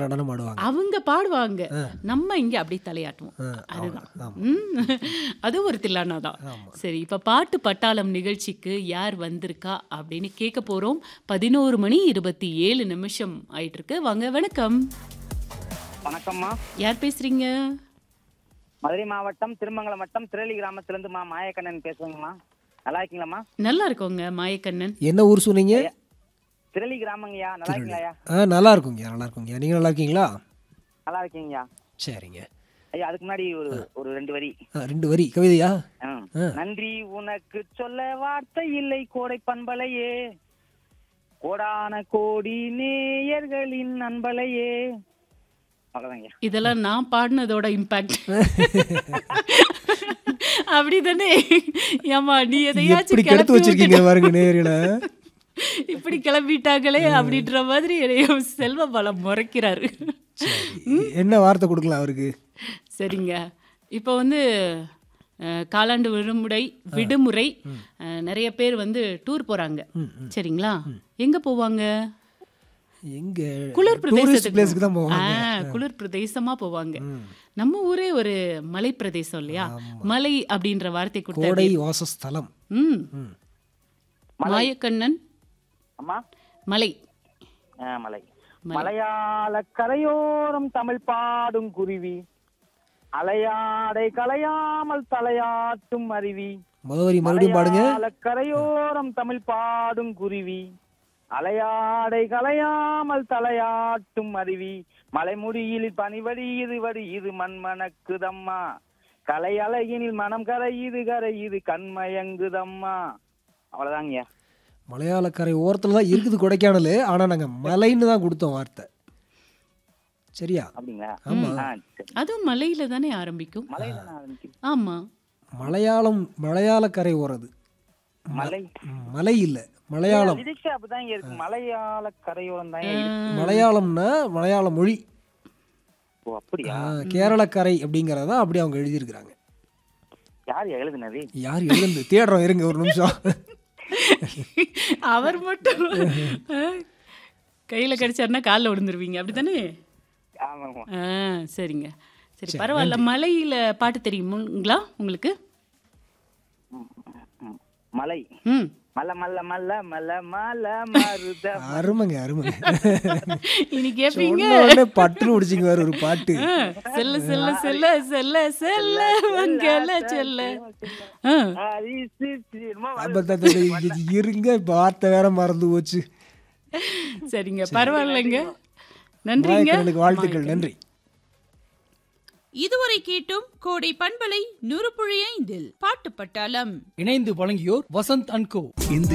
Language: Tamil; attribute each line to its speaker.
Speaker 1: நடனம் ஆடுவாங்க
Speaker 2: அவங்க பாடுவாங்க நம்ம இங்க அப்படி தலையாட்டுவோம்
Speaker 1: ஆ,
Speaker 2: அதுதான்
Speaker 1: ஆமா.
Speaker 2: ம். அது ஒரு தில்லானா தான் சரி இப்ப பாட்டு பட்டாளம் நிகழ்ச்சிக்கு யார் வந்திருக்கா அப்படின்னு கேட்க போறோம் பதினோரு மணி இருபத்தி ஏழு நிமிஷம் ஆயிட்டு இருக்கு வாங்க வணக்கம்
Speaker 3: வணக்கம்மா
Speaker 2: யார் பேசுறீங்க
Speaker 3: மதுரை மாவட்டம் திருமங்கலம் வட்டம் திரளி கிராமத்திலிருந்து மா மாயக்கண்ணன் பேசுறேங்கம்மா நல்லா இருக்கீங்களாம்மா
Speaker 2: நல்லா இருக்கோங்க மாயக்கண்ணன்
Speaker 1: என்ன ஊர் சொன்னீங்க
Speaker 3: திரளி கிராமங்கய்யா நல்லா இருக்கீங்களா
Speaker 1: ஆ நல்லா இருக்குங்க நல்லா இருக்குங்க நீங்கள் நல்லா இருக்கீங்களா
Speaker 3: நல்லா இருக்கீங்கய்யா
Speaker 1: சரிங்க
Speaker 3: ஐயா அதுக்கு முன்னாடி ஒரு ஒரு ரெண்டு வரி
Speaker 1: ஆ, ரெண்டு வரி கவிதையா
Speaker 3: ஆ.
Speaker 1: ஆ.
Speaker 3: நன்றி உனக்கு சொல்ல வார்த்தை இல்லை கோடை பண்பலையே கோடான கோடி நேயர்களின் அன்பலையே அவ்வளவுதாங்கய்யா
Speaker 2: இதெல்லாம் நான் பாடினதோட இம்பாக்ட் அப்படிதானே ஏமா நீ
Speaker 1: எப்படி
Speaker 2: எதையாச்சும்
Speaker 1: கெடுத்து
Speaker 2: கிளப்பி
Speaker 1: வச்சிருக்கீங்க பாருங்க நேரில்
Speaker 2: இப்படி கிளம்பிட்டாங்களே அப்படின்ற மாதிரி என்னைய செல்வ பலம் முறைக்கிறாரு
Speaker 1: என்ன வார்த்தை கொடுக்கலாம் அவருக்கு
Speaker 2: சரிங்க இப்போ வந்து அஹ், காலாண்டு விடுமுறை விடுமுறை அஹ், நிறைய பேர் வந்து டூர் போறாங்க சரிங்களா எங்க போவாங்க
Speaker 1: எங்க
Speaker 2: குளிர்
Speaker 1: டூரிஸ்ட் பிளேஸ்க்கு
Speaker 2: பிரதேசத்துக்கு
Speaker 1: தான் போவாங்க
Speaker 2: ஆ, குளிர் பிரதேசமா போவாங்க நம்ம ஊரே ஒரு மலை பிரதேசம் இல்லையா மலை அப்படின்ற வார்த்தை கொடுத்த
Speaker 1: கோடை வாசஸ்தலம்
Speaker 2: ம்
Speaker 1: ம்.
Speaker 2: மாயக்கண்ணன்
Speaker 3: அம்மா
Speaker 2: மலை
Speaker 3: ஆ, மலை மலையாள கரையோரம் தமிழ் பாடும் குருவி அலையாடை கலையாமல் தலையாட்டும் அருவி
Speaker 1: முதவரி மறுபடியும் பாடுங்க
Speaker 3: மலையாள கரையோரம் தமிழ் பாடும் குருவி அலையாடை கலையாமல் தலையாட்டும் அருவி மலைமுடியில் பனிவடியுது வடியுது மண்மணக்குதம்மா கலை அழகினில் மனம் கரையுது கரையுது கண்மயங்குதம்மா அவ்வளவுதாங்கய்யா
Speaker 1: மலையாளக்கரை ஓரத்தில் தான் இருக்குது கொடைக்கானல் ஆனால் நாங்கள் மலைன்னு தான் கொடுத்தோம் வார்த்தை சரியா
Speaker 3: அப்படிங்களா
Speaker 1: ஆமா.
Speaker 3: ஆ, சரி.
Speaker 2: அதுவும் மலையில தானே ஆரம்பிக்கும்
Speaker 3: மலையில நான் ஆரம்பிக்கிறேன்.
Speaker 2: ஆமா
Speaker 1: மலையாளம் மலையாளக்கரை ஓரது
Speaker 3: மலை
Speaker 1: மலை இல்லை மலையாளம்
Speaker 3: லிரிக்ஸ் அப்படிதான் இங்க இருக்கு மலையாள கரையோரம் தான்
Speaker 1: மலையாளம்னா மலையாள மொழி
Speaker 3: ஓ அப்படியா
Speaker 1: ஆ, கேரளக்கரை அப்படிங்கிறத அப்படி அவங்க எழுதியிருக்கிறாங்க
Speaker 3: யார் எழுதுனது
Speaker 1: யார் எழுந்து தேடுறோம் இருங்க ஒரு நிமிஷம்
Speaker 2: அவர் மட்டும் அஹ், கையில கடிச்சாருன்னா காலில் விழுந்துருவீங்க அப்படித்தானே
Speaker 3: ஆமாமா
Speaker 2: ஆ சரிங்க சரி பரவாயில்ல மலையில பாட்டு தெரியுமுங்களா உங்களுக்கு
Speaker 3: ம். மலை
Speaker 2: ம்
Speaker 3: மல்ல மல்ல மல்ல மல்ல மல்ல மருத
Speaker 1: அருமைங்க அருமைங்க
Speaker 2: இனி கேட்பீங்க
Speaker 1: சொன்ன உடனே பட்டுன்னு முடிச்சிங்க வேற ஒரு பாட்டு
Speaker 2: ஆ, செல்ல செல்ல செல்ல செல்ல செல்ல மங்கல செல்ல ஆ,
Speaker 3: அரிசி என்னமோ
Speaker 1: அப்ப த- த- த- இருங்க இப்ப வார்த்தை வேற மறந்து போச்சு
Speaker 2: சரிங்க பரவாயில்லைங்க நன்றிங்க
Speaker 1: எனக்கு வாழ்த்துக்கள் நன்றி
Speaker 4: இதுவரை கேட்டும் கோடை பண்பலை நூறு புள்ளி ஐந்தில் பாட்டு பட்டாளம்
Speaker 5: இணைந்து வழங்கியோர் வசந்த் அண்ட் கோ
Speaker 6: இந்த